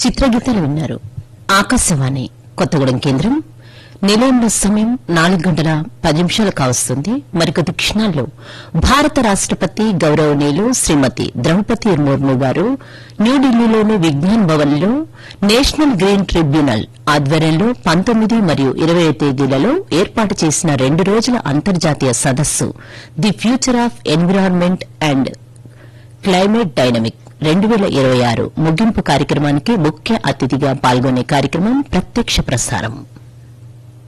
చిత్రగీతాలు విన్నారు ఆకాశవాణి కొత్తగూడెం కేంద్రం నిలయంలో సమయం నాలుగు గంటల పది నిమిషాలు కావస్తుంది మరికొద్ది క్షణాల్లో భారత రాష్టపతి గౌరవనీయులు శ్రీమతి ద్రౌపది ముర్ము గారు న్యూఢిల్లీలోని విజ్ఞాన్ భవన్ లో నేషనల్ గ్రీన్ ట్రిబ్యునల్ ఆధ్వర్యంలో పంతొమ్మిది మరియు ఇరవై తేదీలలో ఏర్పాటు చేసిన రెండు రోజుల అంతర్జాతీయ సదస్సు the future of environment and climate dynamic రెండు వేల ఇరవై ఆరు ముగింపు కార్యక్రమానికి ముఖ్య అతిథిగా పాల్గొనే కార్యక్రమం ప్రత్యక్ష ప్రసారం